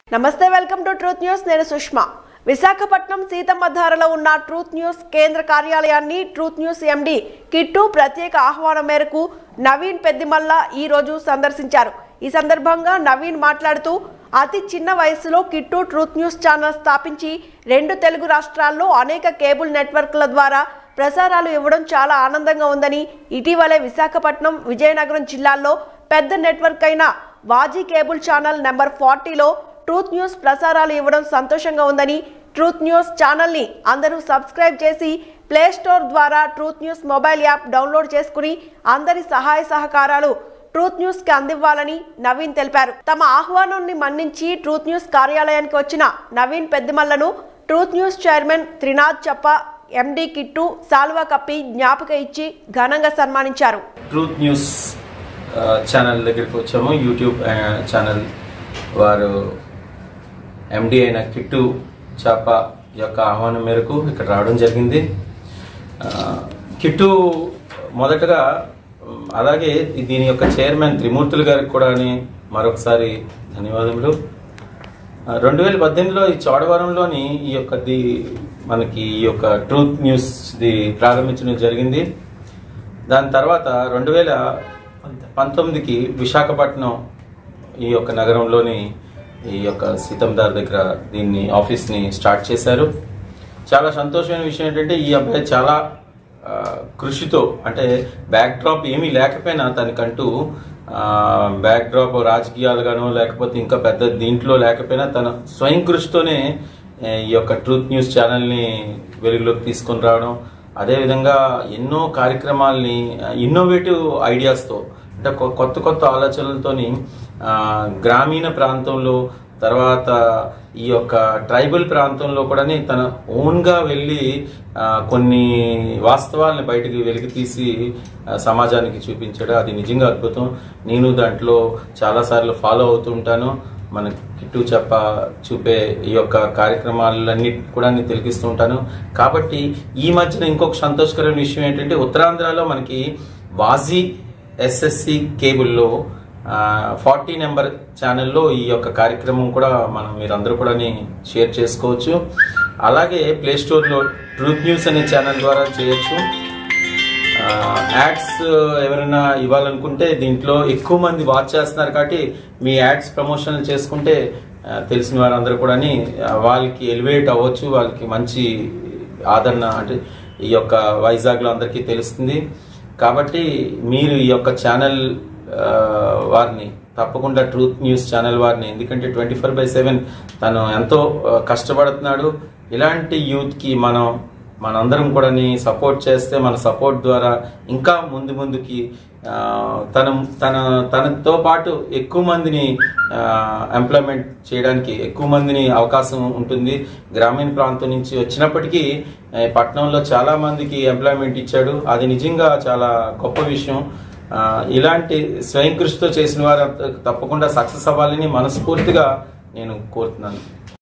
నమస్తే welcome to truth news నేను సుష్మా విశాఖపట్నం సీతమ్మధారలో ఉన్న ట్రూత్ న్యూస్ కేంద్ర కార్యాలయాన్ని ట్రూత్ న్యూస్ ఎండి కిట్టు ప్రత్యేక ఆహ్వానం మేరకు నవీన్ పెద్దిమల్ల ఈ రోజు సందర్శించారు ఈ సందర్భంగా నవీన్ మాట్లాడుతూ అతి చిన్న వయసులో కిట్టు ట్రూత్ న్యూస్ ఛానల్ స్థాపించి రెండు తెలుగు రాష్ట్రాల్లో అనేక కేబుల్ నెట్వర్క్ల ద్వారా ప్రసారాలు ఇవ్వడం చాలా ఆనందంగా ఉందని ఇటీవలే విశాఖపట్నం విజయనగరం జిల్లాల్లో పెద్ద నెట్వర్క్ అయిన వాజీ కేబుల్ ఛానల్ నెంబర్ ఫార్టీలో ట్రూత్ న్యూస్ ప్రసారాలు ఇవ్వడం సంతోషంగా ఉందని ట్రూత్ న్యూస్ ఛానల్ని అందరూ సబ్స్క్రైబ్ చేసి ప్లే స్టోర్ ద్వారా truth news mobile app download చేసుకుని అందరి సహాయ సహకారాలు ట్రూత్ న్యూస్ కి అందివ్వాలని నవీన్ తెలిపారు తమ ఆహ్వానాన్ని మన్నించి ట్రూత్ న్యూస్ కార్యాలయానికి వచ్చిన నవీన్ పెద్దిమల్లను ట్రూత్ న్యూస్ చైర్మన్ త్రినాథ్ చప్ప ఎండి కిట్టు సాల్వా కప్పి జ్ఞాపిక ఇచ్చి ఘనంగా సన్మానించారు ట్రూత్ న్యూస్ ఆ, ఛానల్ దగ్గరికి వచ్చాము యూట్యూబ్ ఆ, ఛానల్ వారు ఎండి అయిన కిట్టు చాప యొక్క ఆహ్వానం మేరకు ఇక్కడ రావడం జరిగింది ఆ, కిట్టు మొదటగా ఉమ్, అలాగే దీని యొక్క చైర్మన్ త్రిమూర్తులు గారికి కూడా మరొకసారి ధన్యవాదములు రెండు వేల పద్దెనిమిదిలో ఈ చోడవరంలోని ఈ యొక్క ది మనకి ఈ యొక్క ట్రూత్ న్యూస్ ది ప్రారంభించడం జరిగింది దాని తర్వాత రెండు వేల పంతొమ్మిదికి విశాఖపట్నం ఈ యొక్క నగరంలోని ఈ యొక్క సీతందార్ దగ్గర దీన్ని ఆఫీస్ని స్టార్ట్ చేశారు చాలా సంతోషమైన విషయం ఏంటంటే ఈ అబ్బాయి చాలా ఆ, కృషితో అంటే బ్యాక్ డ్రాప్ ఏమీ లేకపోయినా తనకంటూ బ్యాక్ డ్రాప్ రాజకీయాలుగానో లేకపోతే ఇంకా పెద్ద దీంట్లో లేకపోయినా తన స్వయం కృషితోనే ఏ, ఈ యొక్క ట్రూత్ న్యూస్ ఛానల్ని వెలుగులోకి తీసుకొని రావడం అదేవిధంగా ఎన్నో కార్యక్రమాల్ని ఇన్నోవేటివ్ ఐడియాస్తో అంటే కొ- కొత్త కొత్త ఆలోచనలతోని ఆ, గ్రామీణ ప్రాంతంలో తర్వాత ఈ యొక్క ట్రైబల్ ప్రాంతంలో కూడా తన ఓన్గా వెళ్ళి ఆ, కొన్ని వాస్తవాల్ని బయటికి వెలికి తీసి ఆ, సమాజానికి చూపించాడు అది నిజంగా అద్భుతం నేను దాంట్లో చాలాసార్లు ఫాలో అవుతుంటాను మన కిట్టు చెప్ప చూపే ఈ యొక్క కార్యక్రమాలన్నీ కూడా నేను తిలకిస్తూ ఉంటాను కాబట్టి ఈ మధ్యన ఇంకొక సంతోషకరమైన విషయం ఏంటంటే ఉత్తరాంధ్రలో మనకి వాజీ ఎస్ఎస్సి కేబుల్లో ఫార్టీ నెంబర్ ఛానల్లో ఈ యొక్క కార్యక్రమం కూడా మనం మీరందరూ కూడా షేర్ చేసుకోవచ్చు అలాగే ప్లే స్టోర్లో ట్రూత్ న్యూస్ అనే ఛానల్ ద్వారా చేయొచ్చు యాడ్స్ ఎవరైనా ఇవ్వాలనుకుంటే దీంట్లో ఎక్కువ మంది వాచ్ చేస్తున్నారు కాబట్టి మీ యాడ్స్ ప్రమోషన్లు చేసుకుంటే ఆ, తెలిసిన వారందరూ కూడా వాళ్ళకి ఎలివేట్ అవ్వచ్చు వాళ్ళకి మంచి ఆదరణ అంటే ఈ యొక్క వైజాగ్లో అందరికీ తెలుస్తుంది కాబట్టి మీరు ఈ యొక్క ఛానల్ ఆ, వారిని తప్పకుండా ట్రూత్ న్యూస్ ఛానల్ వారిని ఎందుకంటే ట్వంటీ ఫోర్ బై సెవెన్ తను ఎంతో ఆ, కష్టపడుతున్నాడు ఇలాంటి యూత్కి మనం మనందరం కూడా సపోర్ట్ చేస్తే మన సపోర్ట్ ద్వారా ఇంకా ముందు ముందుకి ఆ, తన తన తనతో పాటు ఎక్కువ మందిని ఎంప్లాయ్మెంట్ చేయడానికి ఎక్కువ మందిని అవకాశం ఉంటుంది గ్రామీణ ప్రాంతం నుంచి వచ్చినప్పటికీ ఆ, పట్టణంలో చాలా మందికి ఎంప్లాయ్మెంట్ ఇచ్చాడు అది నిజంగా చాలా గొప్ప విషయం ఆ, ఇలాంటి స్వయం కృషితో చేసిన వారు తప్పకుండా సక్సెస్ అవ్వాలని మనస్ఫూర్తిగా నేను కోరుతున్నాను